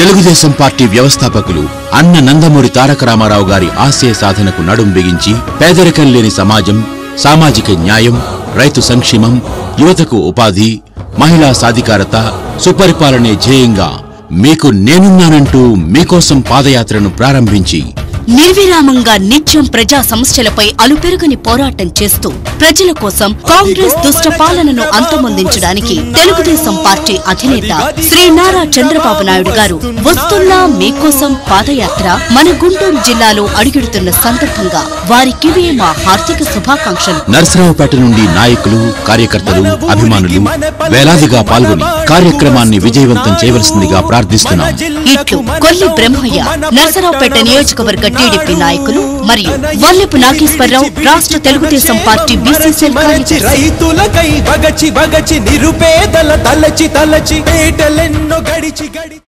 Telugu Desam party వ్యవస్థాపకులు అన్న నందమూరి తారక రామారావు గారి ఆశయ సాధనకు నడుం బిగించి పేదరికం లేని సమాజం సామాజిక న్యాయం రైతు సంక్షేమం యువతకు ఉపాధి మహిళా సాధికారత సుపరిపాలనే ధ్యేయంగా మీకు నేనున్నానంటూ మీకోసం పాదయాత్రను ప్రారంభించి నిర్విరామంగా నిత్యం ప్రజా సమస్యలపై అలుపెరుగని పోరాటం చేస్తూ ప్రజల కోసం కాంగ్రెస్ దుష్ట పాలనను అంతమొందించడానికి తెలుగుదేశం పార్టీ అధినేత శ్రీ నారా చంద్రబాబు నాయుడు గారు వస్తున్నా మీకోసం పాదయాత్ర మన గుంటూరు జిల్లాలో అడుగుడుతున్న సందర్భంగా వారికివే మా హార్దిక శుభాకాంక్షలు నరసరావుపేట నుండి నాయకులు కార్యకర్తలు అభిమానులు వేలాదిగా పాల్గొని కార్యక్రమాన్ని విజయవంతం చేయవలసిందిగా ప్రార్థిస్తున్నాం ఇట్లు కొల్లి బ్రహ్మయ్య నరసరావుపేట నియోజకవర్గ టీడీపీ నాయకులు మరియు వల్లెపు నాగేశ్వరరావు రాష్ట్ర తెలుగుదేశం పార్టీ బీసీసీ కార్యదర్శి రైతులకై బగచి బగచి నిరుపేదల తలచి తలచి పేటలెన్నో గడిచి గడి